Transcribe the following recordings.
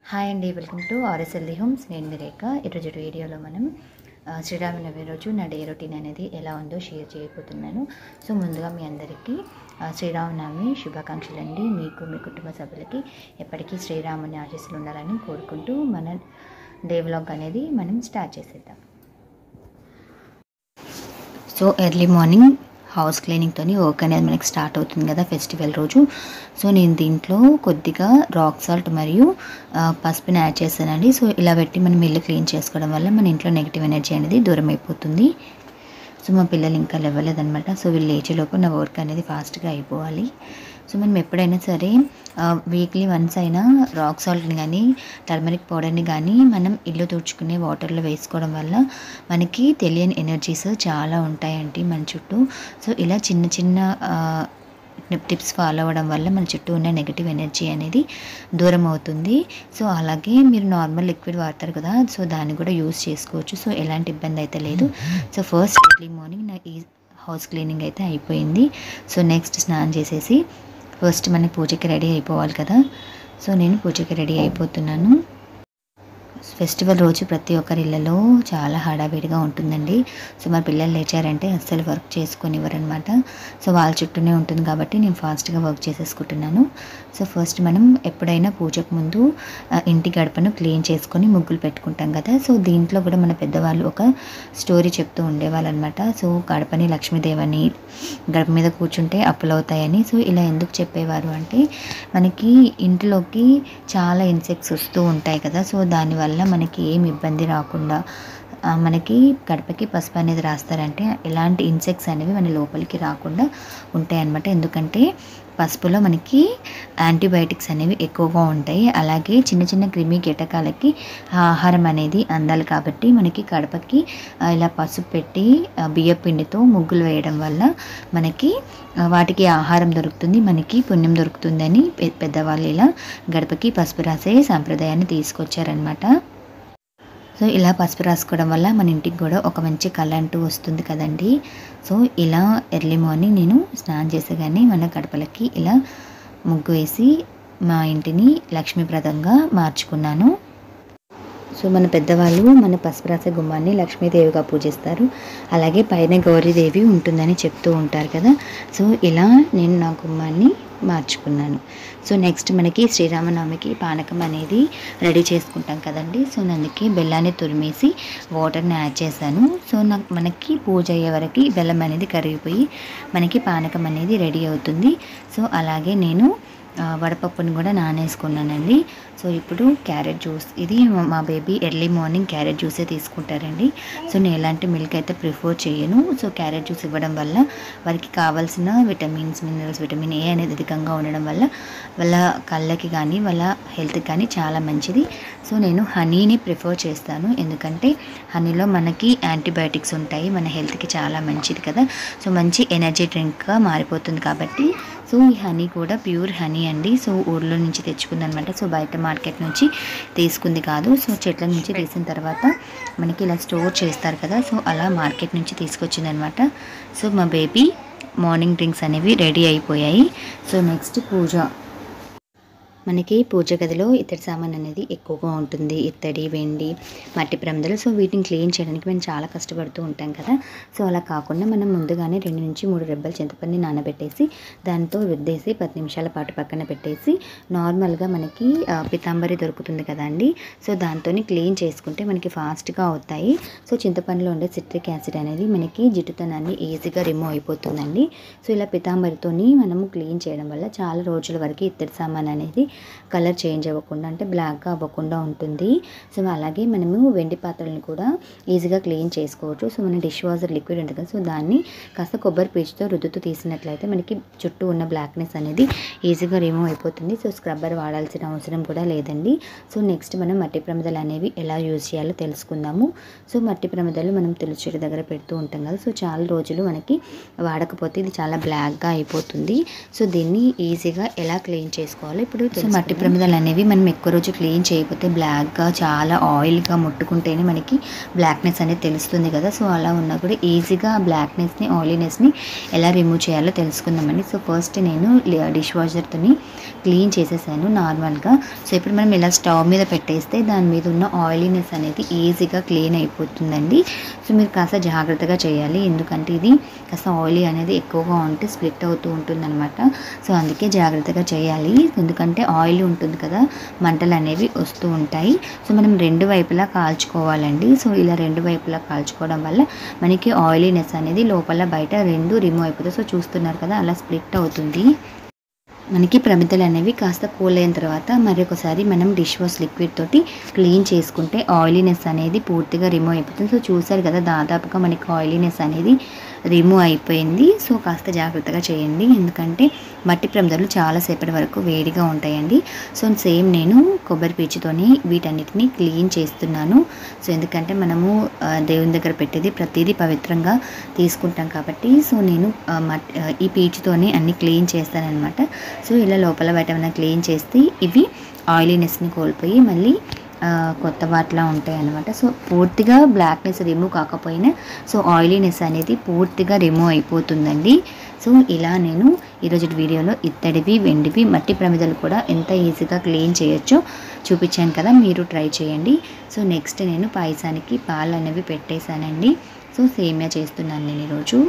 hi అండి welcome to ఆర్ఎస్ఎల్ది homes నేను మీ రేఖ ఈరోజు వీడియోలో మనం ఆ, శ్రీరామనవమి రోజు నా డే రొటీన్ అనేది ఎలా ఉందో షేర్ చేయబోతున్నాను సో ముందుగా మీ అందరికీ ఆ, శ్రీరామనవమి శుభాకాంక్షలు అండి మీకు మీ కుటుంబ సభ్యులకి ఎప్పటికీ శ్రీరాముని ఆశీస్సులు ఉండాలని కోరుకుంటూ మన డే వ్లాగ్ అనేది మనం స్టార్ట్ చేసేద్దాం సో ఎర్లీ మార్నింగ్ హౌస్ క్లీనింగ్తో వర్క్ అనేది మనకి స్టార్ట్ అవుతుంది కదా ఫెస్టివల్ రోజు సో నేను దీంట్లో కొద్దిగా రాక్ సాల్ట్ మరియు ఆ, పసుపుని యాడ్ చేశానండి సో ఇలా పెట్టి మనం ఇల్లు క్లీన్ చేసుకోవడం వల్ల మన ఇంట్లో నెగిటివ్ ఎనర్జీ అనేది దూరం అయిపోతుంది సో మా పిల్లలు ఇంకా లేవలేదనమాట సో వీళ్ళు లేచేలోపు నా వర్క్ అనేది ఫాస్ట్గా అయిపోవాలి సో మనం ఎప్పుడైనా సరే వీక్లీ వన్స్ అయినా రాక్ సాల్ట్ని కానీ టర్మరిక్ పౌడర్ని కానీ మనం ఇల్లు తుడుచుకునే వాటర్లో వేసుకోవడం వల్ల మనకి తెలియని ఎనర్జీస్ చాలా ఉంటాయండి మన చుట్టూ సో ఇలా చిన్న చిన్న ఆ, టిప్స్ ఫాలో అవ్వడం వల్ల మన చుట్టూ ఉన్న నెగిటివ్ ఎనర్జీ అనేది దూరం అవుతుంది సో అలాగే మీరు నార్మల్ లిక్విడ్ వాడతారు కదా సో దాన్ని కూడా యూస్ చేసుకోవచ్చు సో ఎలాంటి ఇబ్బంది అయితే లేదు సో ఫస్ట్ ఎర్లీ మార్నింగ్ నా ఈ హౌస్ క్లీనింగ్ అయితే అయిపోయింది సో నెక్స్ట్ స్నానం చేసేసి ఫస్ట్ మనకి పూజకి రెడీ అయిపోవాలి కదా సో నేను పూజకి రెడీ అయిపోతున్నాను ఫెస్టివల్ రోజు ప్రతి ఒక్కరి ఇళ్ళలో చాలా హడావిడిగా ఉంటుందండి సో మా పిల్లలు లేచారంటే అస్సలు వర్క్ చేసుకొనివ్వరనమాట సో వాళ్ళ చుట్టూనే ఉంటుంది కాబట్టి నేను ఫాస్ట్గా వర్క్ చేసేసుకుంటున్నాను సో ఫస్ట్ మనం ఎప్పుడైనా పూజకు ముందు ఆ, ఇంటి గడపను క్లీన్ చేసుకొని ముగ్గులు పెట్టుకుంటాం కదా సో దీంట్లో కూడా మన పెద్దవాళ్ళు ఒక స్టోరీ చెప్తూ ఉండేవాళ్ళు అనమాట సో గడపని లక్ష్మీదేవని గడప మీద కూర్చుంటే అప్పులవుతాయని సో ఇలా ఎందుకు చెప్పేవారు అంటే మనకి ఇంట్లోకి చాలా ఇన్సెక్ట్స్ వస్తూ ఉంటాయి కదా సో దానివల్ల మనకి ఏం ఇబ్బంది రాకుండా ఆ, మనకి గడపకి పసుపు అనేది రాస్తారంటే ఎలాంటి ఇన్సెక్ట్స్ అనేవి మన లోపలికి రాకుండా ఉంటాయి అన్నమాట ఎందుకంటే పసుపులో మనకి యాంటీబయాటిక్స్ అనేవి ఎక్కువగా ఉంటాయి అలాగే చిన్న చిన్న క్రిమి కీటకాలకి ఆహారం అనేది అందాలి కాబట్టి మనకి గడపకి ఆ, ఇలా పసుపు పెట్టి ఆ, బియ్య పిండితో ముగ్గులు వేయడం వల్ల మనకి ఆ, వాటికి ఆహారం దొరుకుతుంది మనకి పుణ్యం దొరుకుతుందని పె- పెద్దవాళ్ళు ఇలా గడపకి పసుపు రాసే సాంప్రదాయాన్ని తీసుకొచ్చారనమాట సో ఇలా పసుపు రాసుకోవడం వల్ల మన ఇంటికి కూడా ఒక మంచి కళ అంటూ వస్తుంది కదండి సో ఇలా ఎర్లీ మార్నింగ్ నేను స్నానం చేసేగానే మన గడపలకి ఇలా ముగ్గు వేసి మా ఇంటిని లక్ష్మీప్రదంగా మార్చుకున్నాను సో మన పెద్దవాళ్ళు మన పసుపు రాసే గుమ్మాన్ని లక్ష్మీదేవిగా పూజిస్తారు అలాగే పైన గౌరీదేవి ఉంటుందని చెప్తూ ఉంటారు కదా సో ఇలా నేను నా గుమ్మాన్ని మార్చుకున్నాను సో నెక్స్ట్ మనకి శ్రీరామనవమికి పానకం అనేది రెడీ చేసుకుంటాం కదండి సో అందుకే బెల్లాన్ని తురిమేసి వాటర్ని యాడ్ చేశాను సో నాకు మనకి పూజ అయ్యే వరకు బెల్లం అనేది కరిగిపోయి మనకి పానకం అనేది రెడీ అవుతుంది సో అలాగే నేను ఆ, వడపప్పుని కూడా నానేసుకున్నానండి సో ఇప్పుడు క్యారెట్ జ్యూస్ ఇది మా- మా బేబీ ఎర్లీ మార్నింగ్ క్యారెట్ జ్యూసే తీసుకుంటారండి సో నేను ఎలాంటి మిల్క్ అయితే ప్రిఫర్ చేయను సో క్యారెట్ జ్యూస్ ఇవ్వడం వల్ల వారికి కావాల్సిన విటమిన్స్ మినరల్స్ విటమిన్ ఏ అనేది అధికంగా ఉండడం వల్ల వాళ్ళ కళ్ళకి కానీ వాళ్ళ హెల్త్కి కానీ చాలా మంచిది సో నేను హనీని ప్రిఫర్ చేస్తాను ఎందుకంటే హనీలో మనకి యాంటీబయాటిక్స్ ఉంటాయి మన హెల్త్కి చాలా మంచిది కదా సో మంచి ఎనర్జీ డ్రింక్గా మారిపోతుంది కాబట్టి సో ఈ హనీ కూడా ప్యూర్ హనీ అండి సో ఊర్లో నుంచి తెచ్చుకుందనమాట సో బయట మార్కెట్ నుంచి తీసుకుంది కాదు సో చెట్ల నుంచి తీసిన తర్వాత మనకి ఇలా స్టోర్ చేస్తారు కదా సో అలా మార్కెట్ నుంచి తీసుకొచ్చిందనమాట సో మా బేబీ మార్నింగ్ డ్రింక్స్ అనేవి రెడీ అయిపోయాయి సో నెక్స్ట్ పూజ మనకి పూజ గదిలో ఇత్తడి సామాన్ అనేది ఎక్కువగా ఉంటుంది ఇత్తడి వెండి మట్టి ప్రమిదలు సో వీటిని క్లీన్ చేయడానికి మేము చాలా కష్టపడుతూ ఉంటాం కదా సో అలా కాకుండా మనం ముందుగానే రెండు నుంచి మూడు రెబ్బల చింతపండుని నానబెట్టేసి దాంతో రుద్దేసి పది నిమిషాల పాటు పక్కన పెట్టేసి నార్మల్గా మనకి ఆ, పితాంబరి దొరుకుతుంది కదండి సో దాంతో క్లీన్ చేసుకుంటే మనకి ఫాస్ట్గా అవుతాయి సో చింతపండులో ఉండే సిట్రిక్ యాసిడ్ అనేది మనకి జిడ్డుతనాన్ని ఈజీగా రిమూవ్ అయిపోతుందండి సో ఇలా పితాంబరితోని మనము క్లీన్ చేయడం వల్ల చాలా రోజుల వరకు ఇత్తడి సామాన్ అనేది కలర్ చేంజ్ అవ్వకుండా అంటే బ్లాక్గా అవ్వకుండా ఉంటుంది సో అలాగే మనము వెండి పాత్రలను కూడా ఈజీగా క్లీన్ చేసుకోవచ్చు సో మన డిష్ వాషర్ లిక్విడ్ ఉంటుంది కదా సో దాన్ని కాస్త కొబ్బరి పీచుతో రుద్దుతూ తీసినట్లయితే మనకి చుట్టూ ఉన్న బ్లాక్నెస్ అనేది ఈజీగా రిమూవ్ అయిపోతుంది సో స్క్రబ్బర్ వాడాల్సిన అవసరం కూడా లేదండి సో నెక్స్ట్ మనం మట్టి ప్రమిదలు అనేవి ఎలా యూజ్ చేయాలో తెలుసుకుందాము సో మట్టి ప్రమిదలు మనం తులసి చెట్టు దగ్గర పెడుతూ ఉంటాం కదా సో చాలా రోజులు మనకి వాడకపోతే ఇది చాలా బ్లాక్గా అయిపోతుంది సో దీన్ని ఈజీగా ఎలా క్లీన్ చేసుకోవాలో ఇప్పుడు సో మట్టి ప్రమిదలు అనేవి మనం ఎక్కువ రోజు క్లీన్ చేయకపోతే బ్లాక్గా చాలా ఆయిల్గా ముట్టుకుంటేనే మనకి బ్లాక్నెస్ అనేది తెలుస్తుంది కదా సో అలా ఉన్నా కూడా ఈజీగా ఆ బ్లాక్నెస్ని ఆయిలీనెస్ని ఎలా రిమూవ్ చేయాలో తెలుసుకుందామండి సో ఫస్ట్ నేను డిష్ వాషర్తోని క్లీన్ చేసేసాను నార్మల్గా సో ఇప్పుడు మనం ఇలా స్టవ్ మీద పెట్టేస్తే దాని మీద ఉన్న ఆయిలీనెస్ అనేది ఈజీగా క్లీన్ అయిపోతుందండి సో మీరు కాస్త జాగ్రత్తగా చేయాలి ఎందుకంటే ఇది కాస్త ఆయిలీ అనేది ఎక్కువగా ఉంటే స్ప్లిట్ అవుతూ ఉంటుందన్నమాట సో అందుకే జాగ్రత్తగా చేయాలి ఎందుకంటే ఆయిల్ ఉంటుంది కదా మంటలు అనేవి వస్తూ ఉంటాయి సో మనం రెండు వైపులా కాల్చుకోవాలండి సో ఇలా రెండు వైపులా కాల్చుకోవడం వల్ల మనకి ఆయిలీనెస్ అనేది లోపల బయట రెండు రిమూవ్ అయిపోతుంది సో చూస్తున్నారు కదా అలా స్ప్లిట్ అవుతుంది మనకి ప్రమిదలు అనేవి కాస్త కూల్ అయిన తర్వాత మరొకసారి మనం డిష్ వాష్ లిక్విడ్ తోటి క్లీన్ చేసుకుంటే ఆయిలీనెస్ అనేది పూర్తిగా రిమూవ్ అయిపోతుంది సో చూసారు కదా దాదాపుగా మనకి ఆయిలీనెస్ అనేది రిమూవ్ అయిపోయింది సో కాస్త జాగ్రత్తగా చేయండి ఎందుకంటే మట్టి ప్రమిదలు చాలాసేపటి వరకు వేడిగా ఉంటాయండి సో సేమ్ నేను కొబ్బరి పీచుతోని వీటన్నిటిని క్లీన్ చేస్తున్నాను సో ఎందుకంటే మనము ఆ, దేవుని దగ్గర పెట్టేది ప్రతిదీ పవిత్రంగా తీసుకుంటాం కాబట్టి సో నేను ఆ, మట్ ఆ, ఈ పీచుతోనే అన్ని క్లీన్ చేస్తానన్నమాట సో ఇలా లోపల బయట ఏమైనా క్లీన్ చేస్తే ఇవి ఆయిలీనెస్ని కోల్పోయి మళ్ళీ ఆ, కొత్త వాటిలా ఉంటాయి అన్నమాట సో పూర్తిగా బ్లాక్నెస్ రిమూవ్ కాకపోయినా సో ఆయిలీనెస్ అనేది పూర్తిగా రిమూవ్ అయిపోతుందండి సో ఇలా నేను ఈరోజు వీడియోలో ఇత్తడివి వెండివి మట్టి ప్రమిదలు కూడా ఎంత ఈజీగా క్లీన్ చేయొచ్చో చూపించాను కదా మీరు ట్రై చేయండి సో నెక్స్ట్ నేను పాయసానికి పాలు అనేవి పెట్టేశానండి సో సేమియా చేస్తున్నాను నేను ఈరోజు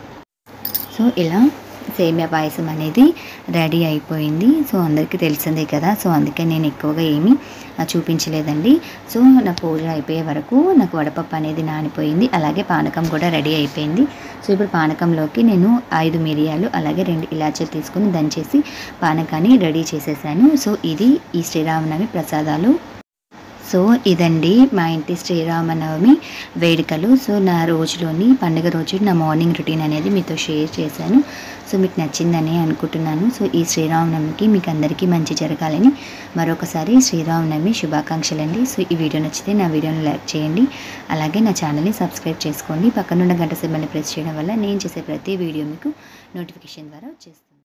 సో ఇలా సేమియా పాయసం అనేది రెడీ అయిపోయింది సో అందరికీ తెలిసిందే కదా సో అందుకే నేను ఎక్కువగా ఏమీ ఆ, చూపించలేదండి సో నా పూజ అయిపోయే వరకు నాకు వడపప్పు అనేది నానిపోయింది అలాగే పానకం కూడా రెడీ అయిపోయింది సో ఇప్పుడు పానకంలోకి నేను ఐదు మిరియాలు అలాగే రెండు ఇలాచీలు తీసుకుని దంచేసి పానకాన్ని రెడీ చేసేసాను సో ఇది ఈ శ్రీరామనవమి ప్రసాదాలు సో ఇదండి మా ఇంటి శ్రీరామనవమి వేడుకలు సో నా రోజులోని పండుగ రోజు నా మార్నింగ్ రొటీన్ అనేది మీతో షేర్ చేశాను సో మీకు నచ్చిందని అనుకుంటున్నాను సో ఈ శ్రీరామనవమికి మీకు అందరికీ మంచి జరగాలని మరొకసారి శ్రీరామనవమి శుభాకాంక్షలు అండి సో ఈ వీడియో నచ్చితే నా వీడియోని లైక్ చేయండి అలాగే నా ఛానల్ని సబ్స్క్రైబ్ చేసుకోండి పక్కనున్న గంట సింబల్ని ప్రెస్ చేయడం వల్ల నేను చేసే ప్రతి వీడియో మీకు నోటిఫికేషన్ ద్వారా వచ్చేస్తుంది